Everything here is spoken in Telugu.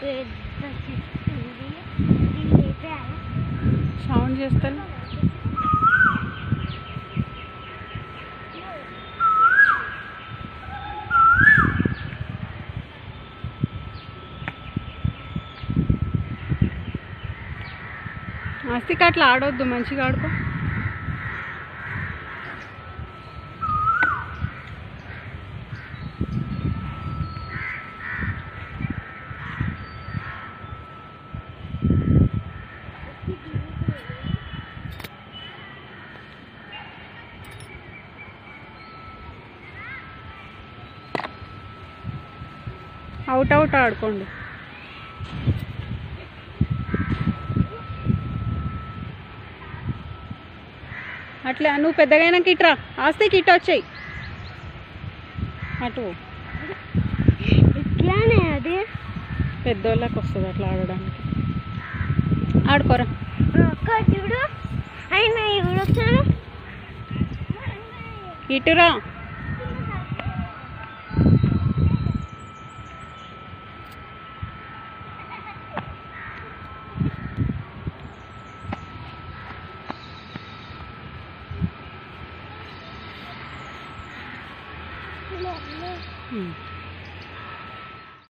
పెద్ద చెట్టు ఉంది దీన్ని లేపేయాలా సౌండ్ చేస్తాను ఆస్తికి అట్లా ఆడొద్దు మంచిగా ఆడుకో అవుట్ అవుట్ ఆడుకోండి అట్లా నువ్వు పెద్దగైనాక ఇట్రా ఆస్తికి ఇటు వచ్చాయి అటు ఇట్లానే అది పెద్దోళ్ళకి వస్తుంది అట్లా ఆడడానికి ఆడుకోరా అక్క చూడు అయినా ఇప్పుడు వచ్చాను ఇటురా ఉమ్.